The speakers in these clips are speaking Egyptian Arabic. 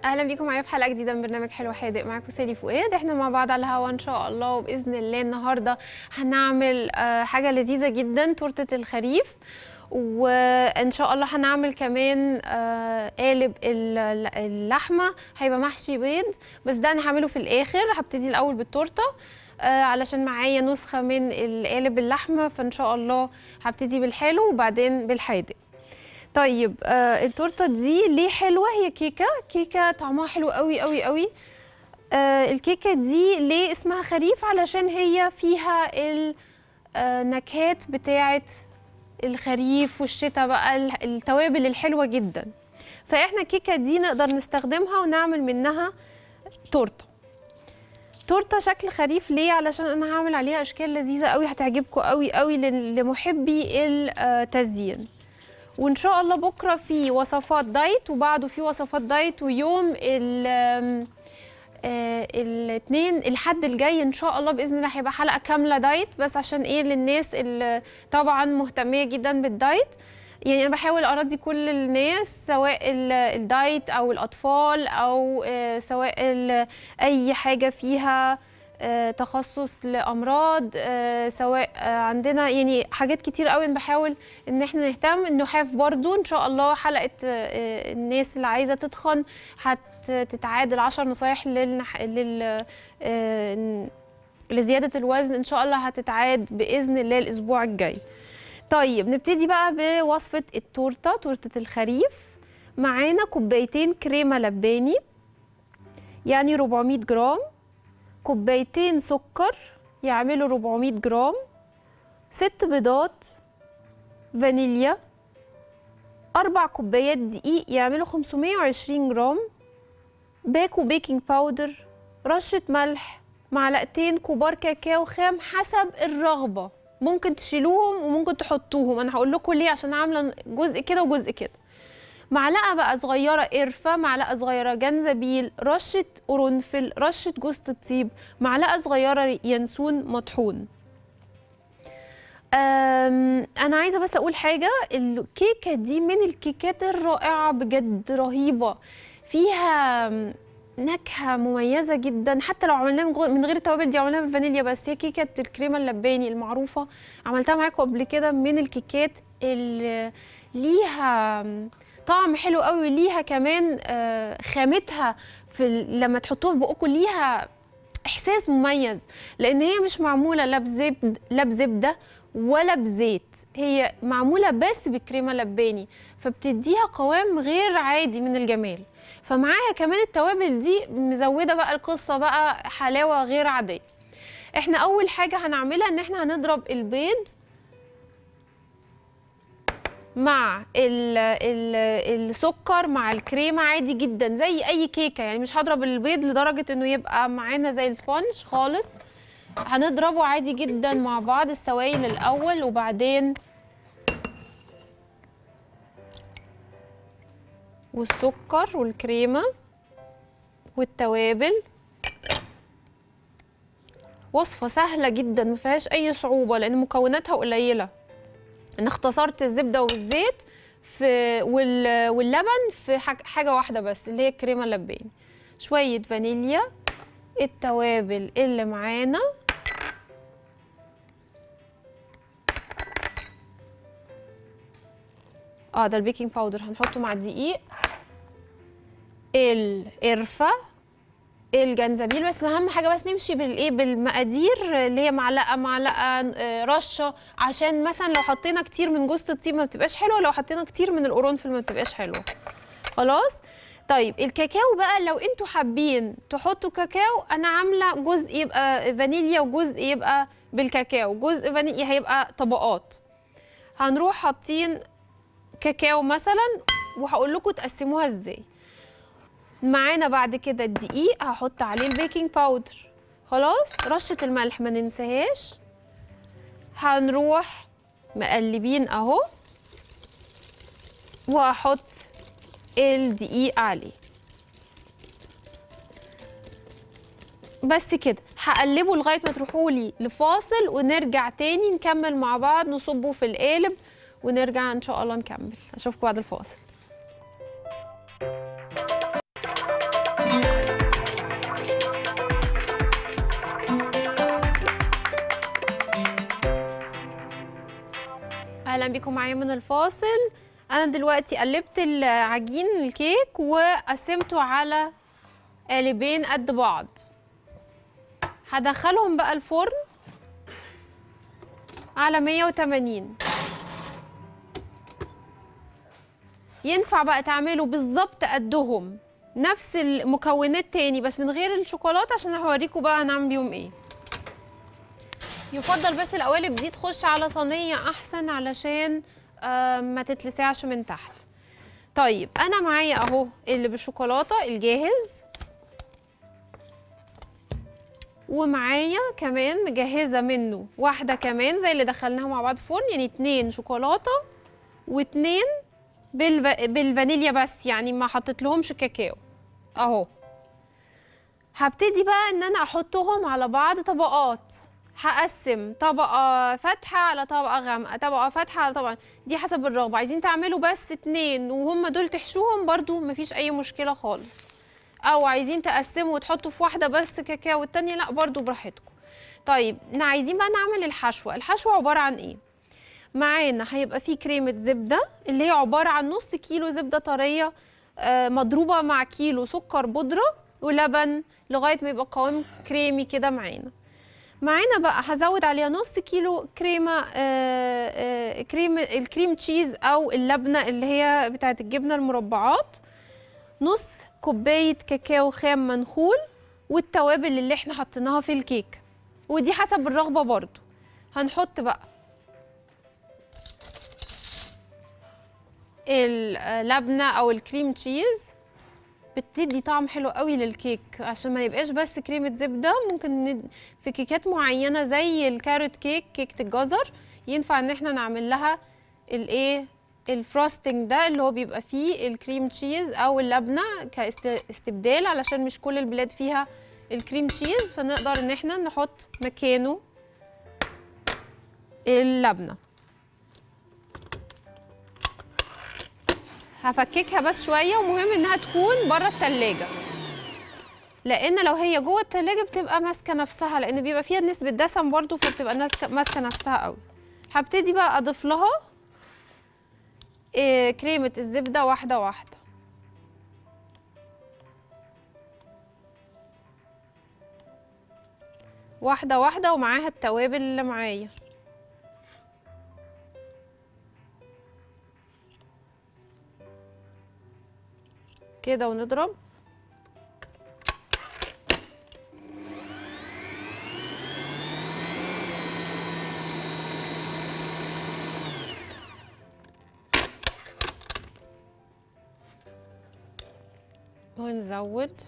اهلا بيكم معايا في حلقه جديده من برنامج حلو حادق معاكم سالي فؤاد احنا مع بعض على الهوا ان شاء الله وباذن الله النهارده هنعمل آه، حاجه لذيذه جدا تورته الخريف وان شاء الله هنعمل كمان آه، قالب ال- اللحمه هيبقى محشي بيض بس ده انا هعمله في الاخر هبتدي الاول بالتورته آه، علشان معايا نسخه من القالب اللحمه فان شاء الله هبتدي بالحلو وبعدين بالحادق طيب آه التورته دي ليه حلوه هي كيكه كيكه طعمها حلو قوي قوي قوي آه الكيكه دي ليه اسمها خريف علشان هي فيها النكهات بتاعه الخريف والشتاء بقى ال- التوابل الحلوه جدا فاحنا الكيكه دي نقدر نستخدمها ونعمل منها تورته تورته شكل خريف ليه علشان انا هعمل عليها اشكال لذيذه قوي هتعجبكم قوي قوي لل- لمحبي التزيين وان شاء الله بكره في وصفات دايت وبعده في وصفات دايت ويوم ال آه، الاثنين الحد الجاي ان شاء الله باذن الله هيبقى حلقه كامله دايت بس عشان ايه للناس اللي طبعا مهتميه جدا بالدايت يعني انا بحاول اراضي كل الناس سواء ال- الدايت او الاطفال او آه، سواء ال- اي حاجه فيها آه، تخصص لامراض آه، سواء آه، عندنا يعني حاجات كتير قوي بحاول ان احنا نهتم النحاف برضو ان شاء الله حلقه آه، الناس اللي عايزه تتخن هتتعادل 10 نصايح للنح... لل آه، لزياده الوزن ان شاء الله هتتعاد باذن الله الاسبوع الجاي طيب نبتدي بقى بوصفه التورته تورته الخريف معانا كوبايتين كريمه لباني يعني 400 جرام كوبايتين سكر يعملوا 400 جرام ست بيضات فانيليا أربع كوبايات دقيق يعملوا 520 جرام باكو بيكنج باودر رشة ملح معلقتين كبار كاكاو خام حسب الرغبة ممكن تشيلوهم وممكن تحطوهم أنا هقول لكم ليه عشان عاملة جزء كده وجزء كده معلقه بقى صغيره قرفه معلقه صغيره جنزبيل رشه قرنفل رشه جوز الطيب معلقه صغيره ينسون مطحون أم، انا عايزه بس اقول حاجه الكيكه دي من الكيكات الرائعه بجد رهيبه فيها نكهه مميزه جدا حتى لو عملناها من غو- من غير التوابل دي عملناها بالفانيليا بس هي كيكه الكريمه اللباني المعروفه عملتها معاكم قبل كده من الكيكات اللي ليها طعم حلو قوي ليها كمان آه، خامتها في ال- لما تحطوها في بقكم ليها احساس مميز لان هي مش معموله لا بزبد لا بزبده ولا بزيت هي معموله بس بالكريمه لباني فبتديها قوام غير عادي من الجمال فمعاها كمان التوابل دي مزوده بقى القصه بقى حلاوه غير عاديه احنا اول حاجه هنعملها ان احنا هنضرب البيض مع ال ال السكر مع الكريمه عادي جدا زي اي كيكه يعني مش هضرب البيض لدرجه انه يبقى معانا زي السبونج خالص هنضربه عادي جدا مع بعض السوائل الاول وبعدين والسكر والكريمه والتوابل وصفه سهله جدا ما فيهاش اي صعوبه لان مكوناتها قليله انا اختصرت الزبده والزيت في وال واللبن في حاج- حاجه واحده بس اللي هي الكريمه اللباني شويه فانيليا التوابل اللي معانا اه ده البيكنج باودر هنحطه مع الدقيق القرفه الجنزبيل بس اهم حاجه بس نمشي بالايه بالمقادير اللي هي معلقه معلقه آه، رشه عشان مثلا لو حطينا كتير من جوز الطيب ما بتبقاش حلوه لو حطينا كتير من القرنفل ما بتبقاش حلوه خلاص طيب الكاكاو بقى لو انتوا حابين تحطوا كاكاو انا عامله جزء يبقى فانيليا وجزء يبقى بالكاكاو جزء فانيليا هيبقى طبقات هنروح حاطين كاكاو مثلا وهقول لكم تقسموها ازاي معانا بعد كده الدقيق هحط عليه البيكنج باودر خلاص رشة الملح ما ننساهاش هنروح مقلبين اهو واحط الدقيق عليه بس كده هقلبه لغايه ما تروحوا لي لفاصل ونرجع تاني نكمل مع بعض نصبه في القالب ونرجع ان شاء الله نكمل اشوفكم بعد الفاصل اهلا بيكم معايا من الفاصل انا دلوقتي قلبت العجين الكيك وقسمته على قالبين قد بعض هدخلهم بقى الفرن على 180 ينفع بقى تعملوا بالظبط قدهم نفس المكونات تاني بس من غير الشوكولاته عشان هوريكم بقى هنعمل بيهم ايه يفضل بس القوالب دي تخش على صينيه احسن علشان آه ما تتلسعش من تحت طيب انا معايا اهو اللي بالشوكولاته الجاهز ومعايا كمان مجهزه منه واحده كمان زي اللي دخلناها مع بعض فرن يعني اتنين شوكولاته واتنين بالف... بالفانيليا بس يعني ما حطيت لهمش كاكاو اهو هبتدي بقى ان انا احطهم على بعض طبقات هقسم طبقة فاتحة على طبقة غامقة طبقة فاتحة على طبقة دي حسب الرغبة عايزين تعملوا بس اتنين وهم دول تحشوهم برضو مفيش أي مشكلة خالص أو عايزين تقسموا وتحطوا في واحدة بس كاكاو والتانية لأ برضو براحتكم طيب عايزين بقى نعمل الحشوة الحشوة عبارة عن ايه؟ معانا هيبقى فيه كريمة زبدة اللي هي عبارة عن نص كيلو زبدة طرية آه، مضروبة مع كيلو سكر بودرة ولبن لغاية ما يبقى قوام كريمي كده معانا معانا بقى هزود عليها نص كيلو كريمة آه، آه، كريم الكريم تشيز أو اللبنة اللي هي بتاعة الجبنة المربعات نص كوباية كاكاو خام منخول والتوابل اللي احنا حطيناها في الكيك ودي حسب الرغبة برضو هنحط بقى اللبنه او الكريم تشيز بتدي طعم حلو قوي للكيك عشان ما يبقاش بس كريمه زبده ممكن ند... في كيكات معينه زي الكاروت كيك كيكه الجزر ينفع ان احنا نعمل لها الايه الفروستنج ده اللي هو بيبقى فيه الكريم تشيز او اللبنه كاستبدال علشان مش كل البلاد فيها الكريم تشيز فنقدر ان احنا نحط مكانه اللبنه هفككها بس شويه ومهم انها تكون بره التلاجة لان لو هي جوه التلاجة بتبقى ماسكه نفسها لان بيبقى فيها نسبه دسم برضو فبتبقى ناسكة- ماسكه نفسها قوي هبتدي بقى اضيف لها إيه كريمه الزبده واحده واحده واحده واحده ومعاها التوابل اللي معايا كده ونضرب ونزود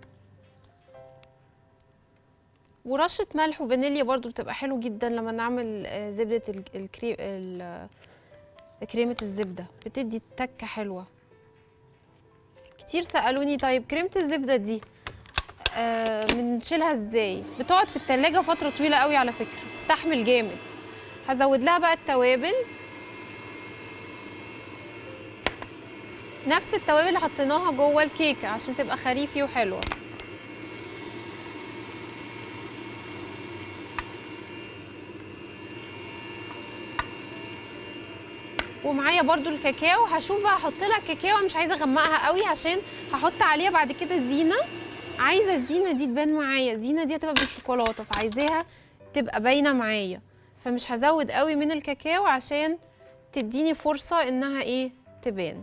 ورشة ملح وفانيليا برضو بتبقى حلو جدا لما نعمل آه، زبدة ال- الكريم ال- كريمة الزبدة بتدي تكة حلوة كتير سألوني طيب كريمة الزبدة دي آه بنشيلها ازاي بتقعد في التلاجة فترة طويلة قوي على فكرة تستحمل جامد هزود لها بقى التوابل نفس التوابل اللي حطيناها جوه الكيكة عشان تبقى خريفي وحلوة ومعايا برضو الكاكاو هشوف بقى احط لها كاكاو مش عايزه اغمقها قوي عشان هحط عليها بعد كده الزينه عايزه الزينه دي تبان معايا الزينه دي هتبقى بالشوكولاته فعايزاها تبقى باينه معايا فمش هزود قوي من الكاكاو عشان تديني فرصه انها ايه تبان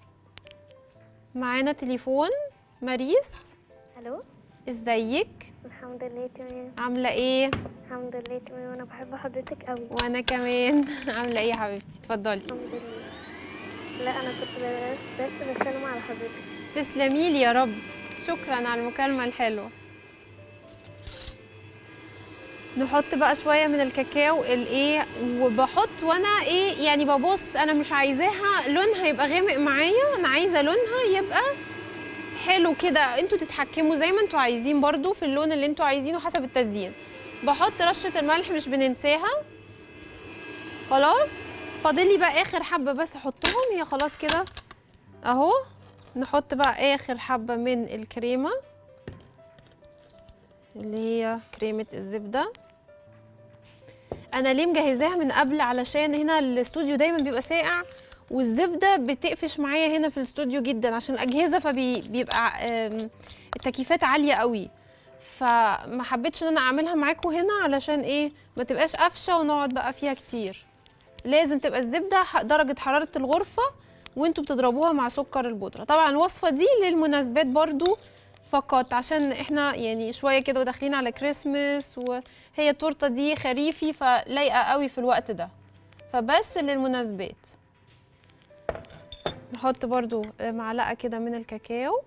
معانا تليفون ماريس الو ازيك الحمد لله تمام عامله ايه الحمد لله تمام وانا بحب حضرتك قوي وانا كمان عامله ايه يا حبيبتي اتفضلي الحمد لله لا انا كنت بس بس بسلم على حضرتك تسلمي لي يا رب شكرا على المكالمة الحلوة نحط بقى شوية من الكاكاو الايه وبحط وانا ايه يعني ببص انا مش عايزاها لونها يبقى غامق معايا انا عايزة لونها يبقى حلو كده انتوا تتحكموا زي ما انتوا عايزين برضو في اللون اللي انتوا عايزينه حسب التزيين بحط رشة الملح مش بننساها خلاص فاضلي بقى اخر حبة بس احطهم هي خلاص كده اهو نحط بقى اخر حبة من الكريمة اللي هي كريمة الزبدة انا ليه مجهزاها من قبل علشان هنا الاستوديو دايما بيبقى ساقع والزبده بتقفش معايا هنا في الاستوديو جدا عشان الاجهزه فبيبقى التكييفات عاليه قوي فما حبيتش ان انا اعملها معاكم هنا علشان ايه ما تبقاش قافشه ونقعد بقى فيها كتير لازم تبقى الزبده ح- درجه حراره الغرفه وانتوا بتضربوها مع سكر البودره طبعا الوصفه دي للمناسبات برضو فقط عشان احنا يعني شويه كده وداخلين على كريسمس وهي التورته دي خريفي فلايقه قوي في الوقت ده فبس للمناسبات نحط برضو معلقه كده من الكاكاو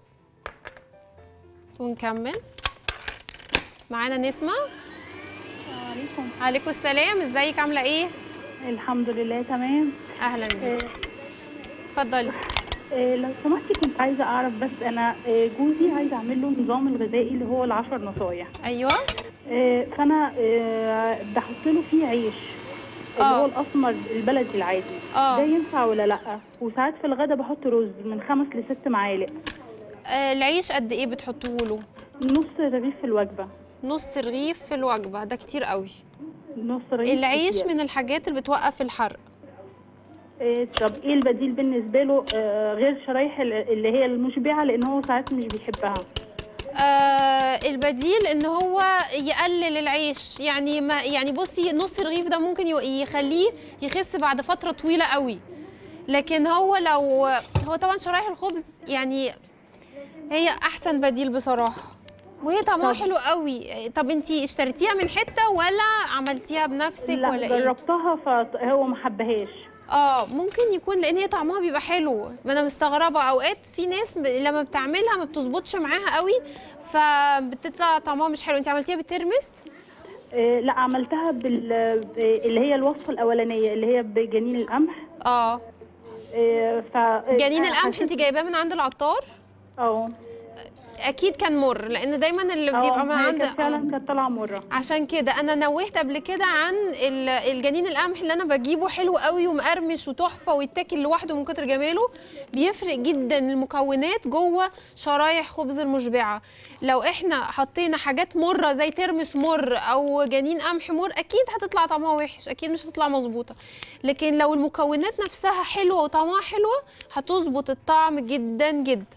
ونكمل معانا نسمه عليكم عليكم السلام ازيك عامله ايه الحمد لله تمام اهلا بيك آه، اتفضلي آه، لو سمحتي كنت عايزه اعرف بس انا آه، جوزي عايزه اعمل له النظام الغذائي اللي هو العشر نصايح ايوه آه، فانا آه، بحط له فيه عيش اللي آه. هو الاسمر البلدي العادي آه. ده ينفع ولا لا وساعات في الغدا بحط رز من خمس لست معالق آه العيش قد ايه بتحطوه له نص رغيف في الوجبه نص رغيف في الوجبه ده كتير قوي نص رغيف العيش كتير. من الحاجات اللي بتوقف الحرق آه، طب ايه البديل بالنسبه له آه، غير شرايح ال- اللي هي المشبعه لان هو ساعات مش بيحبها آه البديل ان هو يقلل العيش يعني ما يعني بصي نص الرغيف ده ممكن يو- يخليه يخس بعد فتره طويله قوي لكن هو لو هو طبعا شرايح الخبز يعني هي احسن بديل بصراحه وهي طعمها طب. حلو قوي طب انتي اشتريتيها من حته ولا عملتيها بنفسك لا ولا ايه جربتها فهو ما حبهاش اه ممكن يكون لان هي طعمها بيبقى حلو ما انا مستغربه اوقات في ناس ب... لما بتعملها ما بتظبطش معاها قوي فبتطلع طعمها مش حلو انت عملتيها بالترمس آه، لا عملتها بال آه، اللي هي الوصفه الاولانيه اللي هي بجنين القمح اه آه، ف جنين آه، القمح حسيت- انت جايباه من عند العطار اه اكيد كان مر لان دايما اللي اه بيبقى من هي عند كانت فعلا كانت طالعه مره عشان كده انا نوهت قبل كده عن ال- الجنين القمح اللي انا بجيبه حلو قوي ومقرمش وتحفه ويتاكل لوحده من كتر جماله بيفرق جدا المكونات جوه شرايح خبز المشبعه لو احنا حطينا حاجات مره زي ترمس مر او جنين قمح مر اكيد هتطلع طعمها وحش اكيد مش هتطلع مظبوطه لكن لو المكونات نفسها حلوه وطعمها حلوه هتظبط الطعم جدا جدا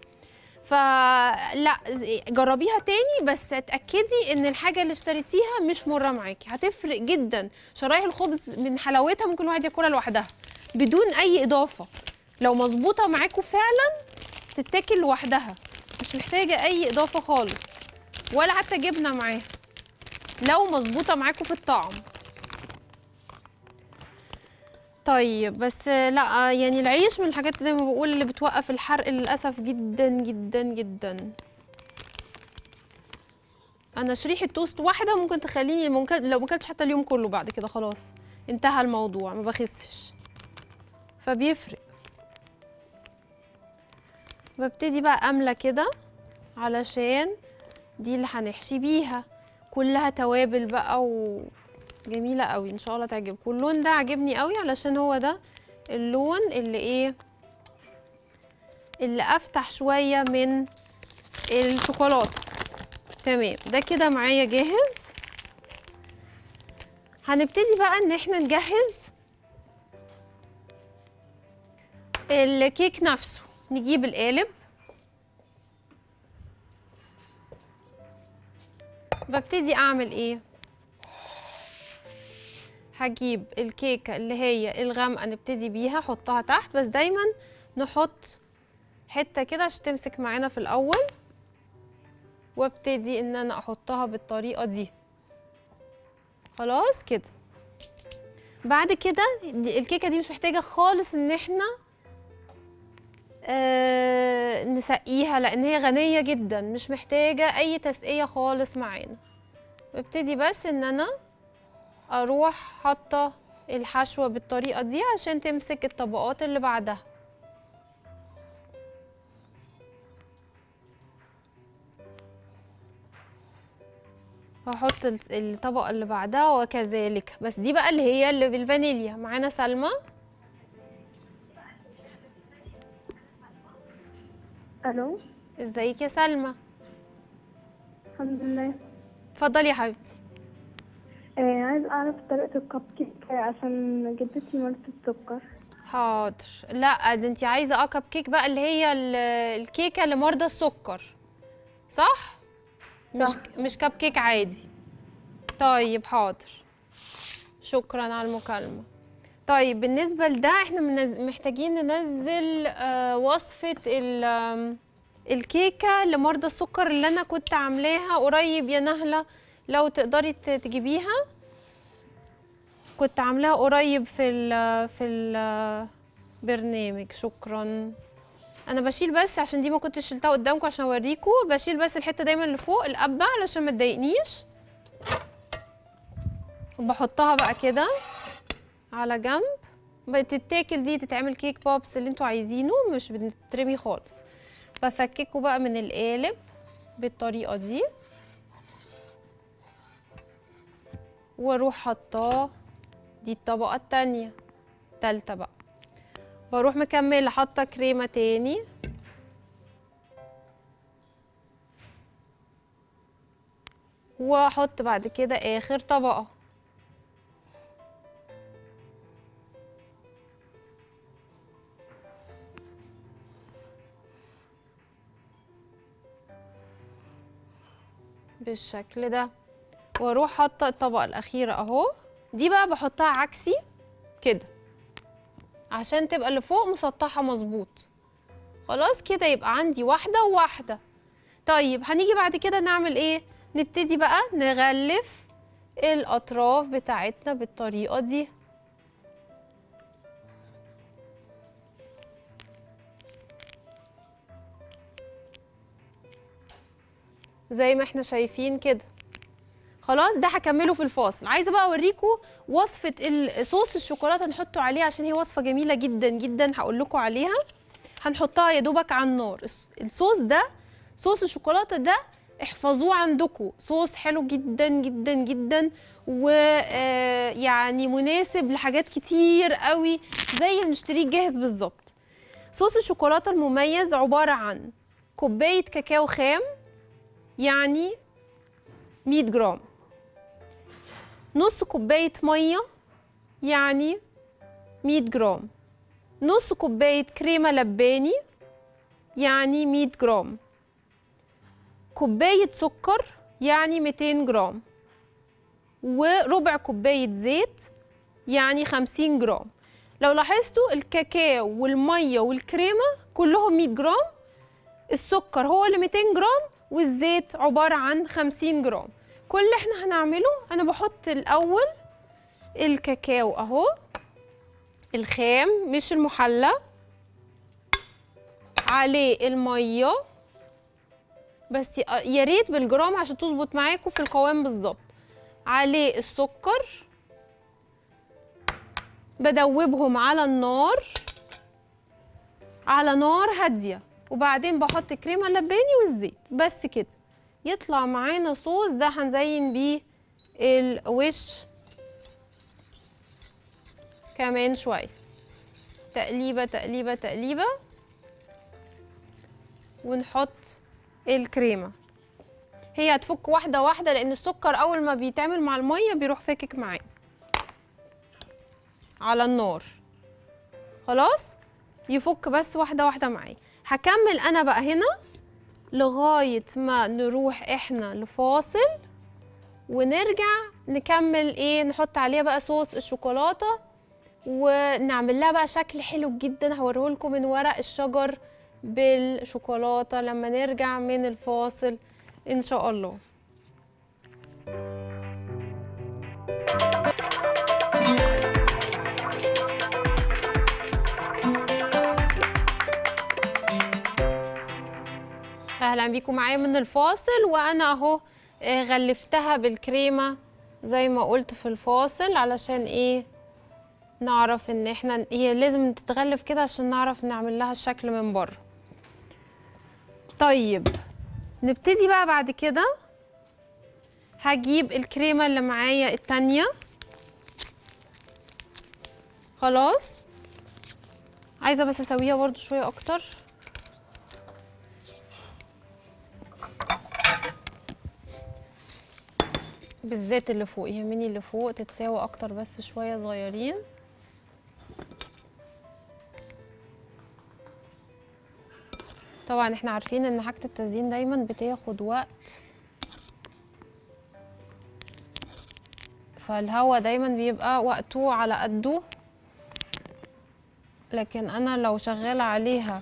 فلا جربيها تاني بس اتاكدي ان الحاجه اللي اشتريتيها مش مره معاكي هتفرق جدا شرايح الخبز من حلاوتها ممكن الواحد ياكلها لوحدها بدون اي اضافه لو مظبوطه معاكم فعلا تتاكل لوحدها مش محتاجه اي اضافه خالص ولا حتى جبنه معاها لو مظبوطه معاكم في الطعم طيب بس لا يعني العيش من الحاجات زي ما بقول اللي بتوقف الحرق للاسف جدا جدا جدا انا شريحه توست واحده ممكن تخليني ممكن لو ما اكلتش حتى اليوم كله بعد كده خلاص انتهى الموضوع ما بخسش فبيفرق ببتدي بقى املى كده علشان دي اللي هنحشي بيها كلها توابل بقى و جميلة قوي ان شاء الله تعجبكم اللون ده عجبني قوي علشان هو ده اللون اللي ايه اللي افتح شوية من الشوكولاتة تمام ده كده معايا جاهز هنبتدي بقى ان احنا نجهز الكيك نفسه نجيب القالب ببتدي اعمل ايه هجيب الكيكه اللي هي الغامقه نبتدي بيها احطها تحت بس دايما نحط حته كده عشان تمسك معانا في الاول وابتدي ان انا احطها بالطريقه دي خلاص كده بعد كده دي- الكيكه دي مش محتاجه خالص ان احنا آه نسقيها لان هي غنيه جدا مش محتاجه اي تسقيه خالص معانا ببتدي بس ان انا اروح حاطه الحشوه بالطريقه دي عشان تمسك الطبقات اللي بعدها هحط ال- الطبقه اللي بعدها وكذلك بس دي بقى اللي هي اللي بالفانيليا معانا سلمى الو ازيك يا سلمى الحمد لله اتفضلي يا حبيبتي آه عايز عايز اعرف طريقة الكب كيك عشان جدتي مريضة السكر حاضر لا ده انت عايزه اه كب كيك بقى اللي هي ال- الكيكه لمرضى السكر صح مش صح. مش كب كيك عادي طيب حاضر شكرا على المكالمه طيب بالنسبه لده احنا منز- محتاجين ننزل آه وصفه ال- آم، الكيكه لمرضى السكر اللي انا كنت عاملاها قريب يا نهله لو تقدري ت- تجيبيها كنت عاملاها قريب في ال في البرنامج شكرا انا بشيل بس عشان دي ما كنتش شلتها قدامكم عشان اوريكم بشيل بس الحته دايما اللي فوق القبه علشان ما تضايقنيش وبحطها بقى كده على جنب بتتاكل دي تتعمل كيك بوبس اللي انتوا عايزينه مش بتترمي خالص بفككه بقى من القالب بالطريقه دي واروح حطاه دي الطبقة التانية تالتة بقى بروح مكملة حاطة كريمة تاني واحط بعد كده اخر طبقة بالشكل ده واروح حاطه الطبقه الاخيره اهو دي بقى بحطها عكسي كده عشان تبقى اللي فوق مسطحه مظبوط خلاص كده يبقى عندي واحده وواحده طيب هنيجي بعد كده نعمل ايه نبتدي بقى نغلف الاطراف بتاعتنا بالطريقه دي زي ما احنا شايفين كده خلاص ده هكمله في الفاصل عايزه بقى اوريكم وصفه ال- صوص الشوكولاته نحطه عليه عشان هي وصفه جميله جدا جدا هقول لكم عليها هنحطها يا دوبك على النار الص- الصوص ده صوص الشوكولاته ده احفظوه عندكم صوص حلو جدا جدا جدا ويعني مناسب لحاجات كتير قوي زي اللي نشتريه جاهز بالظبط صوص الشوكولاته المميز عباره عن كوبايه كاكاو خام يعني 100 جرام نص كوباية مية يعني 100 جرام نص كوباية كريمة لباني يعني 100 جرام كوباية سكر يعني 200 جرام وربع كوباية زيت يعني 50 جرام لو لاحظتوا الكاكاو والمية والكريمة كلهم 100 جرام السكر هو اللي 200 جرام والزيت عبارة عن 50 جرام كل اللي احنا هنعمله انا بحط الاول الكاكاو اهو الخام مش المحلى عليه الميه بس ي- يا ريت بالجرام عشان تظبط معاكم في القوام بالظبط عليه السكر بدوبهم على النار على نار هاديه وبعدين بحط الكريمه اللباني والزيت بس كده يطلع معانا صوص ده هنزين بيه الوش كمان شويه تقليبه تقليبه تقليبه ونحط الكريمه هي هتفك واحده واحده لان السكر اول ما بيتعمل مع الميه بيروح فاكك معاه على النار خلاص يفك بس واحده واحده معايا هكمل انا بقى هنا لغايه ما نروح احنا لفاصل ونرجع نكمل ايه نحط عليها بقى صوص الشوكولاته ونعمل لها بقى شكل حلو جدا هوريه لكم من ورق الشجر بالشوكولاته لما نرجع من الفاصل ان شاء الله اهلا بيكم معايا من الفاصل وانا اهو آه، غلفتها بالكريمه زي ما قلت في الفاصل علشان ايه نعرف ان احنا هي لازم تتغلف كده عشان نعرف نعمل لها الشكل من بره طيب نبتدي بقى بعد كده هجيب الكريمه اللي معايا التانية خلاص عايزه بس اسويها برضو شويه اكتر بالذات اللي فوق يهمني اللي فوق تتساوى اكتر بس شويه صغيرين طبعا احنا عارفين ان حاجه التزيين دايما بتاخد وقت فالهوا دايما بيبقى وقته على قده لكن انا لو شغاله عليها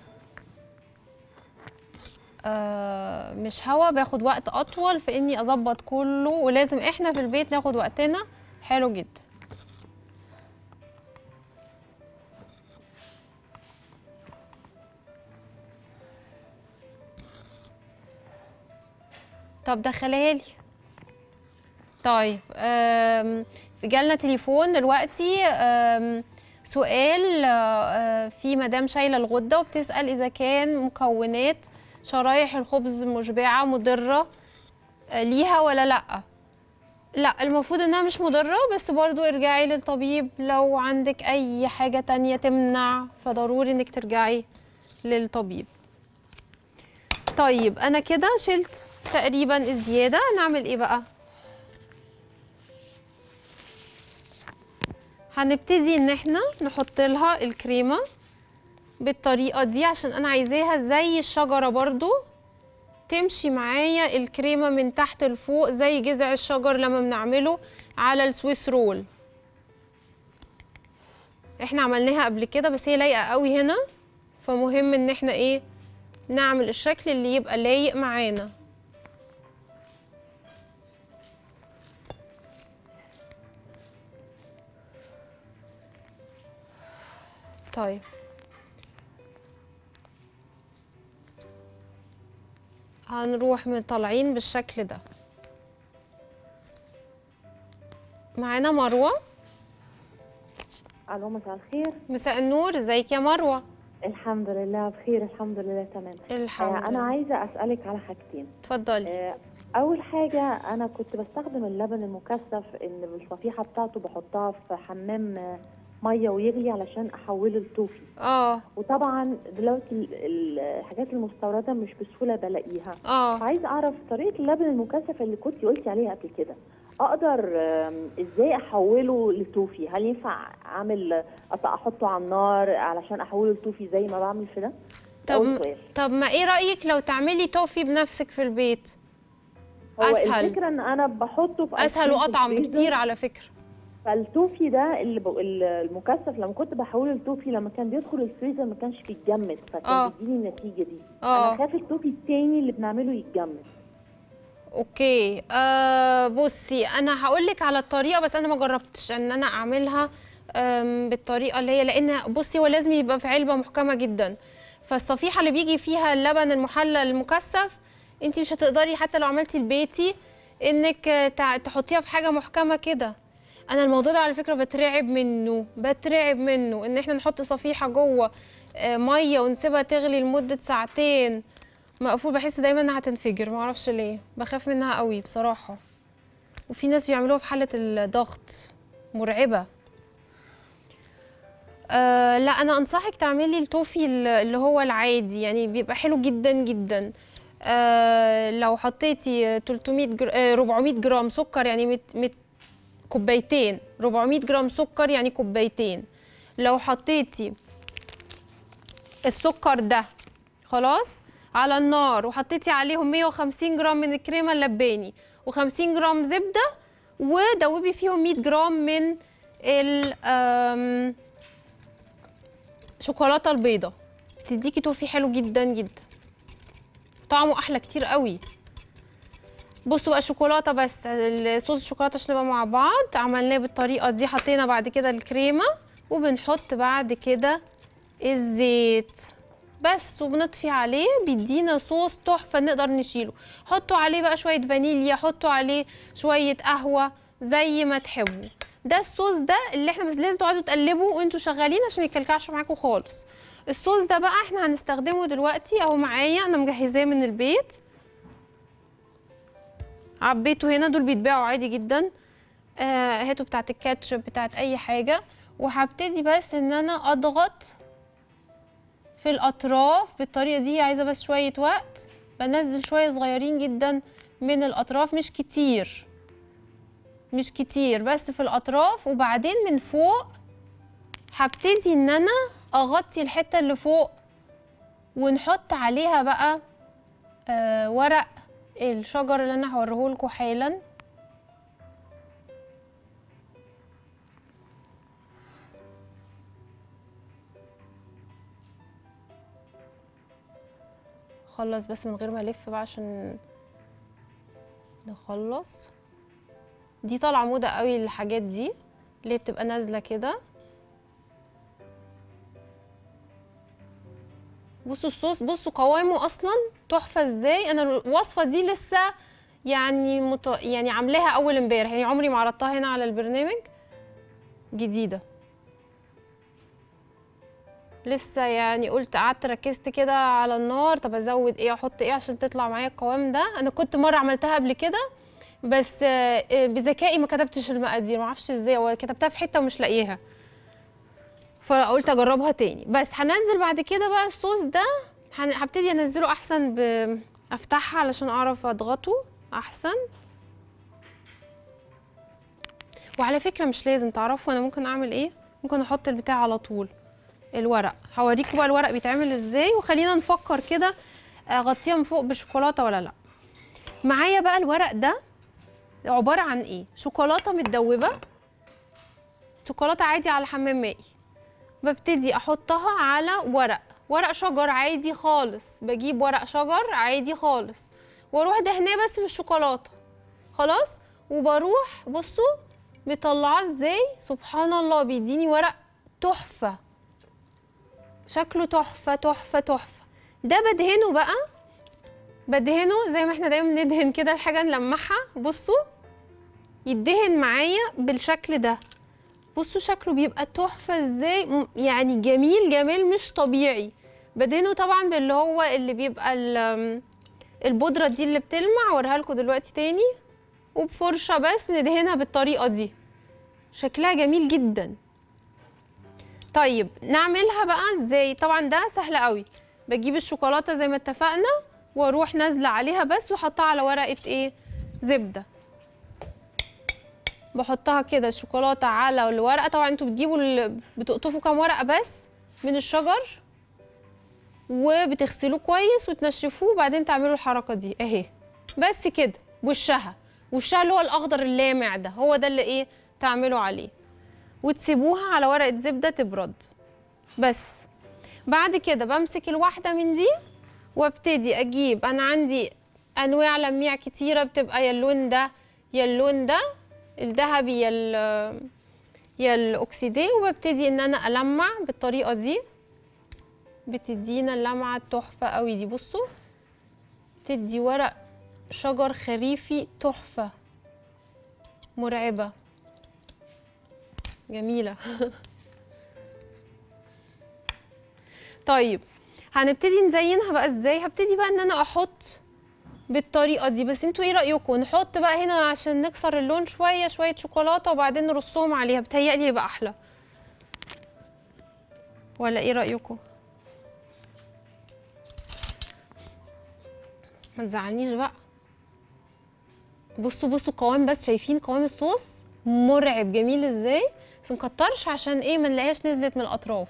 آه، مش هوا باخد وقت اطول في اني اظبط كله ولازم احنا في البيت ناخد وقتنا حلو جدا طب دخلها لي طيب آم، في جالنا تليفون دلوقتي آم، سؤال آه، آه، في مدام شايله الغده وبتسال اذا كان مكونات شرايح الخبز مشبعه مضره آه، ليها ولا لا لا المفروض انها مش مضره بس برضو ارجعي للطبيب لو عندك اي حاجه تانية تمنع فضروري انك ترجعي للطبيب طيب انا كده شلت تقريبا الزياده نعمل ايه بقى هنبتدي ان احنا نحط لها الكريمه بالطريقه دي عشان انا عايزاها زي الشجره برضو تمشي معايا الكريمه من تحت لفوق زي جذع الشجر لما بنعمله على السويس رول احنا عملناها قبل كده بس هي لايقه قوي هنا فمهم ان احنا ايه نعمل الشكل اللي يبقى لايق معانا طيب هنروح مطلعين بالشكل ده معانا مروة الو مساء الخير مساء النور ازيك يا مروة الحمد لله بخير الحمد لله تمام الحمد آه، انا لله عايزه اسالك على حاجتين اتفضلي آه، اول حاجه انا كنت بستخدم اللبن المكثف اللي بالصفيحه بتاعته بحطها في حمام آه، ميه ويغلي علشان احوله لتوفي اه وطبعا دلوقتي ال- ال- الحاجات المستورده مش بسهوله بلاقيها اه فعايزه اعرف طريقه اللبن المكثف اللي كنت قلتي عليها قبل كده اقدر آم، ازاي احوله لتوفي هل ينفع اعمل أط- احطه على النار علشان احوله لتوفي زي ما بعمل في ده طب أول سؤال. طب ما ايه رأيك لو تعملي توفي بنفسك في البيت هو أسهل. الفكره ان انا بحطه في اسهل آيس كريم في واطعم الفريزر، بكتير على فكرة فالتوفي ده اللي ب... ال- المكثف لما كنت بحوله لتوفي لما كان بيدخل الفريزر ما كانش بيتجمد فكان آه. بيديني النتيجه دي آه. انا خاف التوفي التاني اللي بنعمله يتجمد اوكي آه بصي انا هقول لك على الطريقه بس انا ما جربتش ان انا اعملها آم، بالطريقه اللي هي لان بصي هو لازم يبقى في علبه محكمه جدا فالصفيحه اللي بيجي فيها اللبن المحلى المكثف انت مش هتقدري حتى لو عملتي البيتي انك آه، تع- تحطيها في حاجه محكمه كده انا الموضوع ده على فكره بترعب منه بترعب منه ان احنا نحط صفيحه جوه آه، ميه ونسيبها تغلي لمده ساعتين مقفول بحس دايما انها هتنفجر معرفش ليه بخاف منها قوي بصراحه وفي ناس بيعملوها في حاله الضغط مرعبه آه لا انا انصحك تعملي التوفي ال- اللي هو العادي يعني بيبقى حلو جدا جدا آه لو حطيتي 300 جر... آه 400 جرام سكر يعني مت... مت... كوبايتين 400 جرام سكر يعني كوبايتين لو حطيتي السكر ده خلاص على النار وحطيتي عليهم 150 جرام من الكريمه اللباني و50 جرام زبده ودوبي فيهم 100 جرام من ال آم، شوكولاته البيضه بتديكي توفي حلو جدا جدا طعمه احلى كتير قوي بصوا بقى شوكولاته بس الصوص الشوكولاته عشان نبقى مع بعض عملناه بالطريقه دي حطينا بعد كده الكريمه وبنحط بعد كده الزيت بس وبنطفي عليه بيدينا صوص تحفه نقدر نشيله حطوا عليه بقى شويه فانيليا حطوا عليه شويه قهوه زي ما تحبوا ده الصوص ده اللي احنا بس لازم تقعدوا تقلبوا وانتوا شغالين عشان ما يكلكعش معاكم خالص الصوص ده بقى احنا هنستخدمه دلوقتي اهو معايا انا مجهزاه من البيت عبيته هنا دول بيتباعوا عادي جدا آه هاتوا بتاعت الكاتشب بتاعت اي حاجه وهبتدي بس ان انا اضغط في الاطراف بالطريقه دي عايزه بس شويه وقت بنزل شويه صغيرين جدا من الاطراف مش كتير مش كتير بس في الاطراف وبعدين من فوق هبتدي ان انا اغطي الحته اللي فوق ونحط عليها بقى آه ورق الشجر اللي انا هوريهولكوا حالا خلص بس من غير ما الف بقى عشان نخلص دي طالعه موضه قوي الحاجات دي اللي بتبقى نازله كده بصوا الصوص بصوا قوامه اصلا تحفه ازاي انا الوصفه دي لسه يعني مت... يعني عاملاها اول امبارح يعني عمري ما عرضتها هنا على البرنامج جديده لسه يعني قلت قعدت ركزت كده على النار طب ازود ايه احط ايه عشان تطلع معايا القوام ده انا كنت مره عملتها قبل كده بس آه، آه، بذكائي ما كتبتش المقادير ما اعرفش ازاي هو كتبتها في حته ومش لاقيها فقلت اجربها تاني بس هنزل بعد كده بقى الصوص ده هن- هبتدي انزله احسن ب... افتحها علشان اعرف اضغطه احسن وعلى فكره مش لازم تعرفوا انا ممكن اعمل ايه ممكن احط البتاع على طول الورق هوريكم بقى الورق بيتعمل ازاي وخلينا نفكر كده اغطيها من فوق بشوكولاته ولا لا معايا بقى الورق ده عباره عن ايه شوكولاته متدوبه شوكولاته عادي على حمام مائي ببتدي احطها على ورق ورق شجر عادي خالص بجيب ورق شجر عادي خالص واروح دهناه بس بالشوكولاته خلاص وبروح بصوا مطلعاه ازاي سبحان الله بيديني ورق تحفه شكله تحفه تحفه تحفه ده بدهنه بقى بدهنه زي ما احنا دايما ندهن كده الحاجه نلمعها بصوا يدهن معايا بالشكل ده بصوا شكله بيبقى تحفه ازاي م- يعني جميل جمال مش طبيعي بدهنه طبعا باللي هو اللي بيبقى ال- البودره دي اللي بتلمع اوريها لكم دلوقتي تاني وبفرشه بس بندهنها بالطريقه دي شكلها جميل جدا طيب نعملها بقى ازاي طبعا ده سهل قوي بجيب الشوكولاته زي ما اتفقنا واروح نازله عليها بس واحطها على ورقه ايه زبده بحطها كده الشوكولاته على الورقه طبعا انتوا بتجيبوا ال... بتقطفوا كام ورقه بس من الشجر وبتغسلوه كويس وتنشفوه وبعدين تعملوا الحركه دي اهي بس كده وشها وشها اللي هو الاخضر اللامع ده هو ده اللي ايه تعملوا عليه وتسيبوها على ورقه زبده تبرد بس بعد كده بمسك الواحده من دي وابتدي اجيب انا عندي انواع لميع كتيره بتبقى يا اللون ده يا اللون ده الذهبي يا ال- يا الاكسيديه وببتدي ان انا المع بالطريقه دي بتدينا اللمعه التحفه قوي دي بصوا تدي ورق شجر خريفي تحفه مرعبه جميله طيب هنبتدي نزينها بقى ازاي هبتدي بقى ان انا احط بالطريقه دي بس انتوا ايه رايكم نحط بقى هنا عشان نكسر اللون شويه شويه شوكولاته وبعدين نرصهم عليها بتهيألي يبقى احلى ولا ايه رايكم ما تزعلنيش بقى بصوا بصوا قوام بس شايفين قوام الصوص مرعب جميل ازاي بس نكترش عشان ايه ما نلاقيهاش نزلت من الاطراف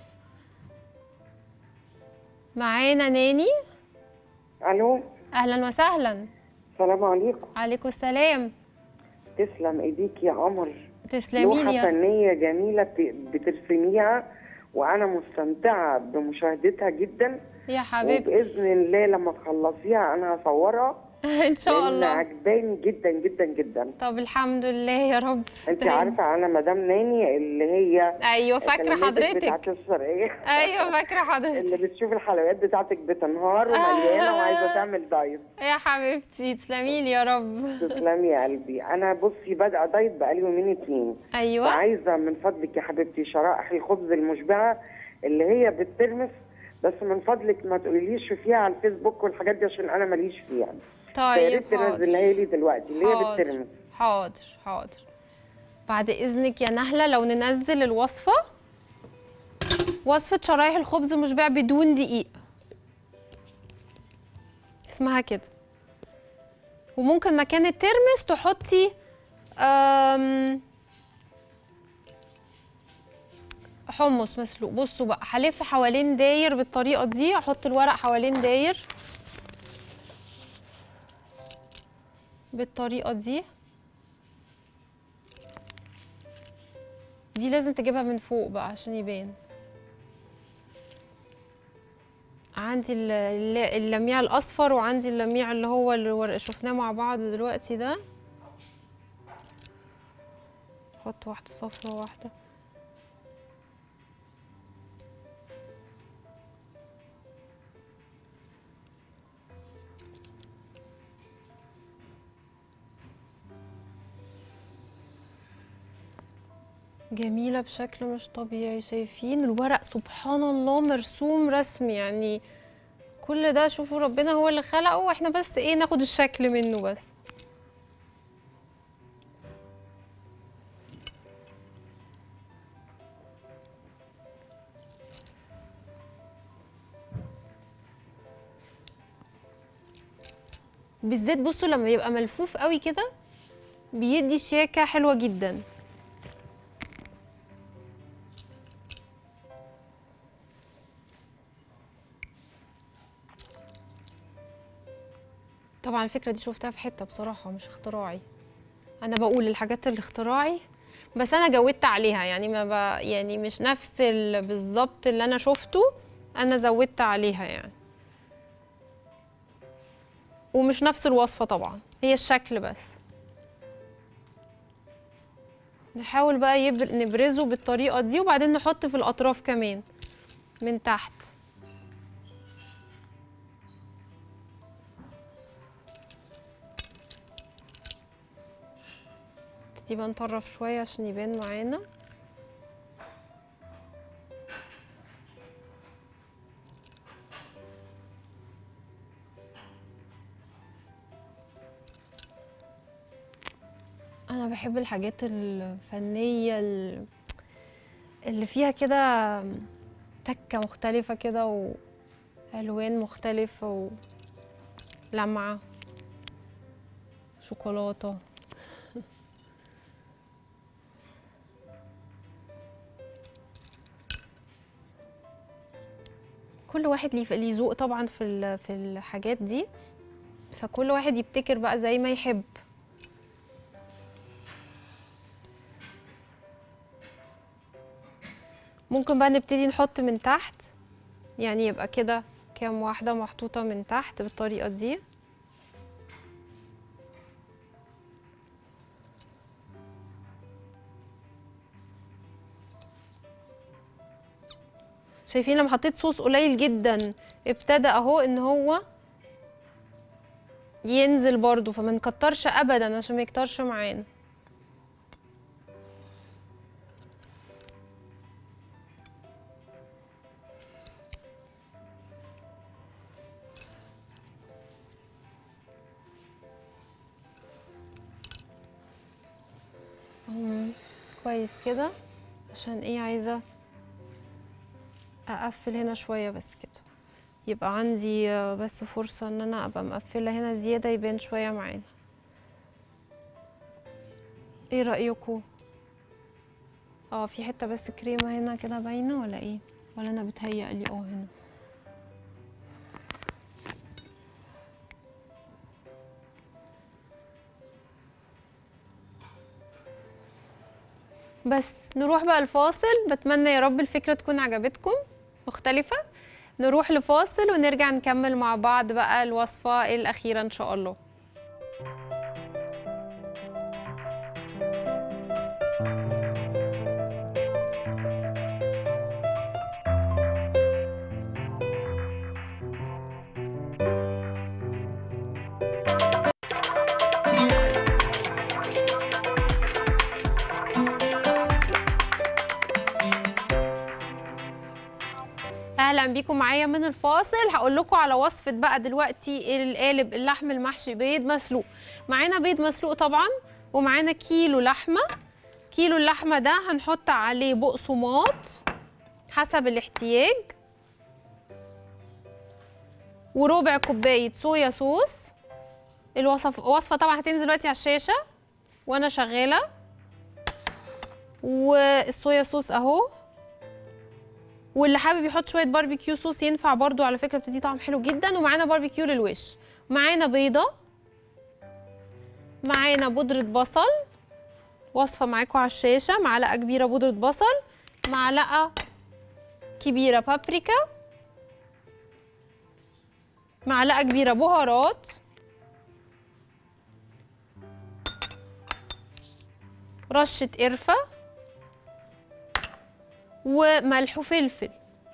معانا ناني الو اهلا وسهلا السلام عليكم عليكم السلام تسلم ايديك يا قمر تسلمي لي لوحه يا رب. فنيه جميله بت- بترسميها وانا مستمتعه بمشاهدتها جدا يا حبيبتي وباذن الله لما تخلصيها انا هصورها ان شاء لان الله عجباني جدا جدا جدا طب الحمد لله يا رب انت دايما. عارفه انا مدام ناني اللي هي ايوه فاكره الفنانة بتاعت حضرتك الشرقيه ايوه فاكره حضرتك اللي بتشوف الحلويات بتاعتك بتنهار ومليانه وعايزه تعمل دايت يا حبيبتي تسلمي لي يا رب تسلمي يا قلبي انا بصي بادئه دايت بقالي يومين اتنين ايوه وعايزه من فضلك يا حبيبتي شرائح الخبز المشبعه اللي هي بالترمس بس من فضلك ما تقوليليش فيها على الفيسبوك والحاجات دي عشان انا ماليش فيها يا طيب ريت تنزلها حاضر لي دلوقتي اللي هي حاضر بالترمس حاضر حاضر بعد اذنك يا نهله لو ننزل الوصفه وصفه شرايح الخبز مشبع بدون دقيق اسمها كده وممكن مكان الترمس تحطي أم... حمص مسلوق بصوا بقى هلف حوالين داير بالطريقه دي احط الورق حوالين داير بالطريقه دي دي لازم تجيبها من فوق بقى عشان يبان عندي ال- ال- اللميع الاصفر وعندي اللميع اللي هو اللي ور- شفناه مع بعض دلوقتي ده احط واحده صفرا وواحده جميلة بشكل مش طبيعي شايفين الورق سبحان الله مرسوم رسم يعني كل ده شوفوا ربنا هو اللي خلقه واحنا بس ايه ناخد الشكل منه بس بالذات بصوا لما يبقى ملفوف قوي كده بيدي شياكة حلوة جدا طبعا الفكرة دي شفتها في حتة بصراحة مش اختراعي أنا بقول الحاجات الاختراعي بس أنا جودت عليها يعني ما ب... يعني مش نفس ال... بالظبط اللي أنا شفته أنا زودت عليها يعني ومش نفس الوصفة طبعا هي الشكل بس نحاول بقى يبر... نبرزه بالطريقة دي وبعدين نحط في الأطراف كمان من تحت نبتدي بقى نطرف شوية عشان يبان معانا أنا بحب الحاجات الفنية ال- اللي فيها كده تكة مختلفة كده وألوان مختلفة ولمعة شوكولاتة كل واحد ليه ليه ذوق طبعا في ال- في الحاجات دي فكل واحد يبتكر بقى زي ما يحب ممكن بقى نبتدي نحط من تحت يعني يبقى كده كام واحدة محطوطة من تحت بالطريقة دي شايفين لما حطيت صوص قليل جدا ابتدى اهو ان هو ينزل برضو فما نكترش ابدا عشان ما يكترش معانا أهو كويس كده عشان ايه عايزه اقفل هنا شويه بس كده يبقى عندي آه، بس فرصه ان انا ابقى مقفله هنا زياده يبان شويه معانا ايه رايكم اه في حته بس كريمه هنا كده باينه ولا ايه ولا انا بتهيألي اه هنا بس نروح بقى الفاصل بتمنى يا رب الفكرة تكون عجبتكم مختلفة نروح لفاصل ونرجع نكمل مع بعض بقى الوصفة الأخيرة إن شاء الله اهلا بيكم معايا من الفاصل هقول لكم على وصفه بقى دلوقتي القالب اللحم المحشي بيض مسلوق معانا بيض مسلوق طبعا ومعانا كيلو لحمه كيلو اللحمه ده هنحط عليه بقسماط حسب الاحتياج وربع كوبايه صويا صوص الوصف وصفه طبعا هتنزل دلوقتي على الشاشه وانا شغاله والصويا صوص اهو واللي حابب يحط شويه باربيكيو صوص ينفع برضو على فكره بتدي طعم حلو جدا ومعانا باربيكيو للوش معانا بيضه معانا بودره بصل وصفه معاكم على الشاشه معلقه كبيره بودره بصل معلقه كبيره بابريكا معلقه كبيره بهارات رشه قرفه وملح وفلفل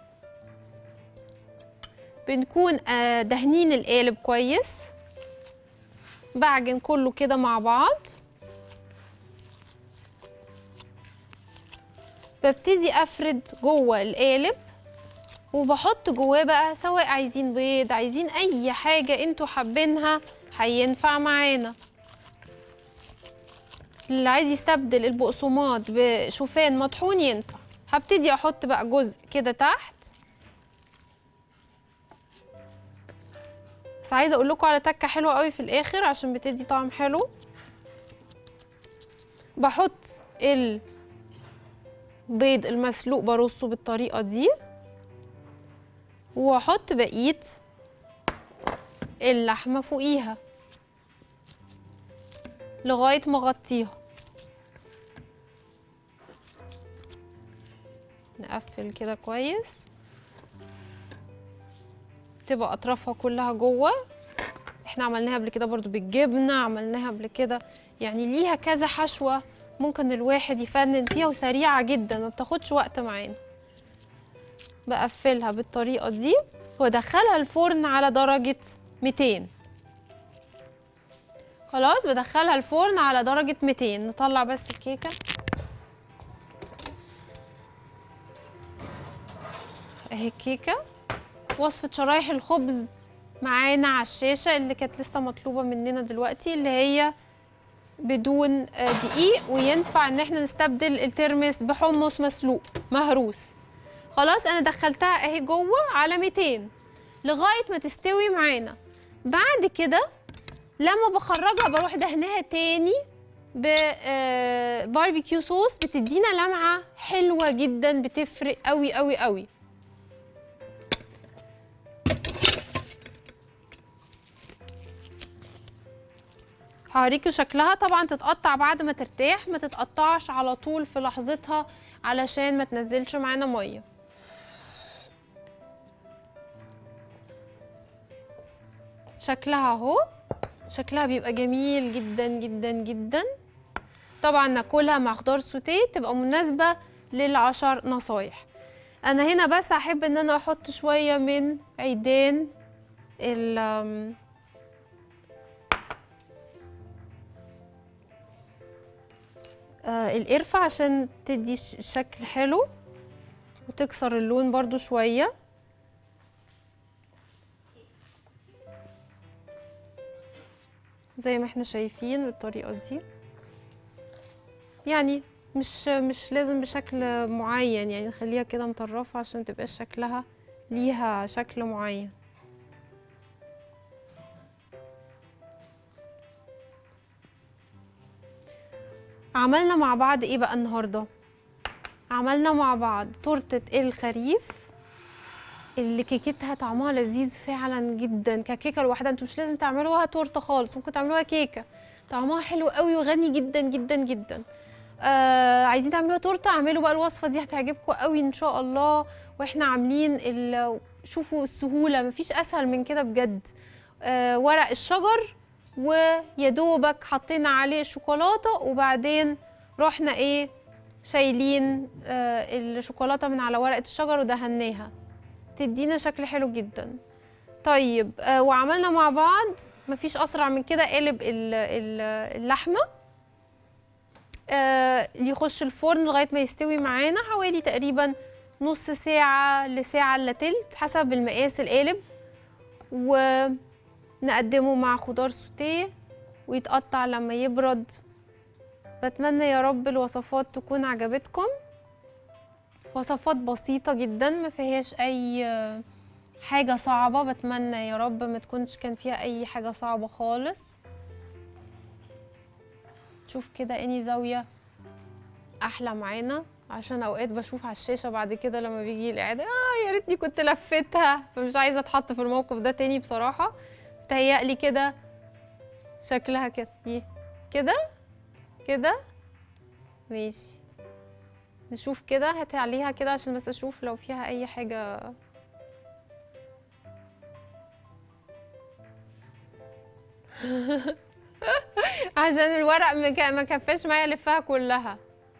بنكون آه، دهنين القالب كويس بعجن كله كده مع بعض ببتدي افرد جوه القالب وبحط جواه بقى سواء عايزين بيض عايزين اي حاجه انتوا حابينها هينفع معانا اللي عايز يستبدل البقسماط بشوفان مطحون ينفع هبتدي احط بقى جزء كده تحت بس عايزه اقول لكم على تكه حلوه قوي في الاخر عشان بتدي طعم حلو بحط البيض المسلوق برصه بالطريقه دي واحط بقيه اللحمه فوقيها لغايه ما اغطيها نقفل كده كويس تبقى اطرافها كلها جوه احنا عملناها قبل كده برضو بالجبنه عملناها قبل كده يعني ليها كذا حشوه ممكن الواحد يفنن فيها وسريعه جدا ما بتاخدش وقت معانا بقفلها بالطريقه دي وادخلها الفرن على درجه 200 خلاص بدخلها الفرن على درجه 200 نطلع بس الكيكه اهي الكيكه وصفه شرايح الخبز معانا على الشاشه اللي كانت لسه مطلوبه مننا دلوقتي اللي هي بدون آه، دقيق وينفع ان احنا نستبدل الترمس بحمص مسلوق مهروس خلاص انا دخلتها اهي جوه على 200 لغايه ما تستوي معانا بعد كده لما بخرجها بروح دهنها تاني بباربيكيو صوص بتدينا لمعه حلوه جدا بتفرق قوي قوي قوي هوريكوا شكلها طبعا تتقطع بعد ما ترتاح ما تتقطعش على طول في لحظتها علشان ما تنزلش معانا ميه شكلها اهو شكلها بيبقى جميل جدا جدا جدا طبعا ناكلها مع خضار سوتيه تبقى مناسبه للعشر نصايح انا هنا بس احب ان انا احط شويه من عيدان ال آم، آه القرفة عشان تدي ش- شكل حلو وتكسر اللون برضو شوية زي ما احنا شايفين بالطريقة دي يعني مش مش لازم بشكل معين يعني نخليها كده مطرفة عشان متبقاش شكلها ليها شكل معين عملنا مع بعض ايه بقى النهارده عملنا مع بعض تورته الخريف اللي كيكتها طعمها لذيذ فعلا جدا ككيكه لوحدها انتوا مش لازم تعملوها تورته خالص ممكن تعملوها كيكه طعمها حلو قوي وغني جدا جدا جدا آه عايزين تعملوها تورته اعملوا بقى الوصفه دي هتعجبكم قوي ان شاء الله واحنا عاملين ال- شوفوا السهوله مفيش اسهل من كده بجد آه ورق الشجر ويا دوبك حطينا عليه شوكولاته وبعدين رحنا ايه شايلين آه الشوكولاته من على ورقه الشجر ودهناها تدينا شكل حلو جدا طيب آه وعملنا مع بعض مفيش اسرع من كده قالب ال- ال- اللحمه آه يخش الفرن لغايه ما يستوي معانا حوالي تقريبا نص ساعه لساعه الا تلت حسب المقاس القالب ونقدمه مع خضار سوتيه ويتقطع لما يبرد بتمنى يا رب الوصفات تكون عجبتكم وصفات بسيطة جدا ما فيهاش أي حاجة صعبة بتمنى يا رب ما تكونش كان فيها أي حاجة صعبة خالص تشوف كده اني زاويه احلى معانا عشان اوقات بشوف على الشاشه بعد كده لما بيجي الاعاده اه يا ريتني كنت لفتها فمش عايزه اتحط في الموقف ده تاني بصراحه تهيألي كده شكلها كده يه. كده كده ماشي نشوف كده هات عليها كده عشان بس اشوف لو فيها اي حاجه عشان الورق مك- ما كفاش معايا الفها كلها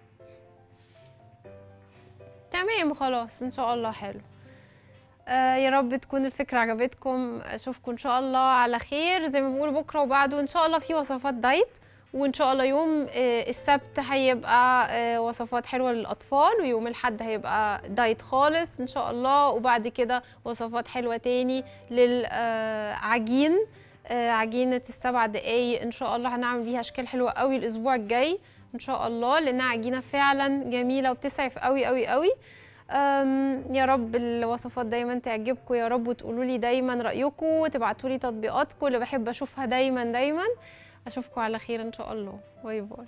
تمام خلاص ان شاء الله حلو آه يا رب تكون الفكرة عجبتكم اشوفكم ان شاء الله على خير زي ما بقول بكرة وبعده ان شاء الله في وصفات دايت وان شاء الله يوم آه السبت هيبقى آه وصفات حلوة للاطفال ويوم الاحد هيبقى دايت خالص ان شاء الله وبعد كده وصفات حلوة تاني للعجين آه عجينة السبع دقايق ان شاء الله هنعمل بيها اشكال حلوة قوي الاسبوع الجاي ان شاء الله لانها عجينة فعلا جميلة وبتسعف قوي قوي قوي أم، يا رب الوصفات دايما تعجبكم يا رب وتقولوا لي دايما رايكم وتبعتوا لي تطبيقاتكم اللي بحب اشوفها دايما دايما اشوفكم على خير ان شاء الله باي باي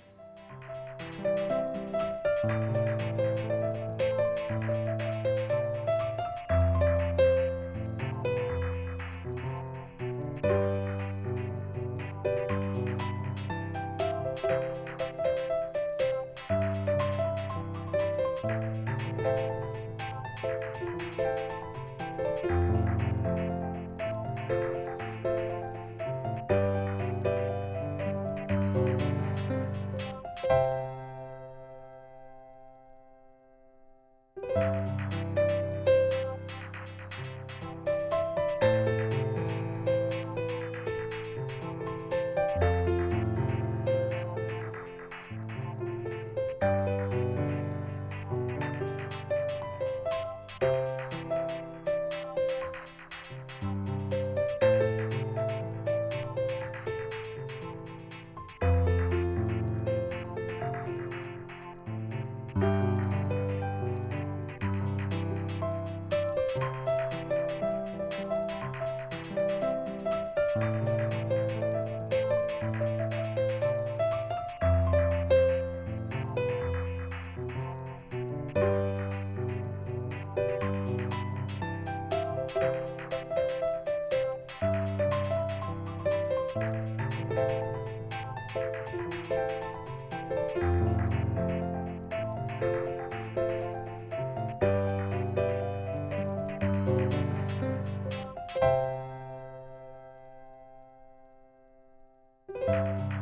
thank you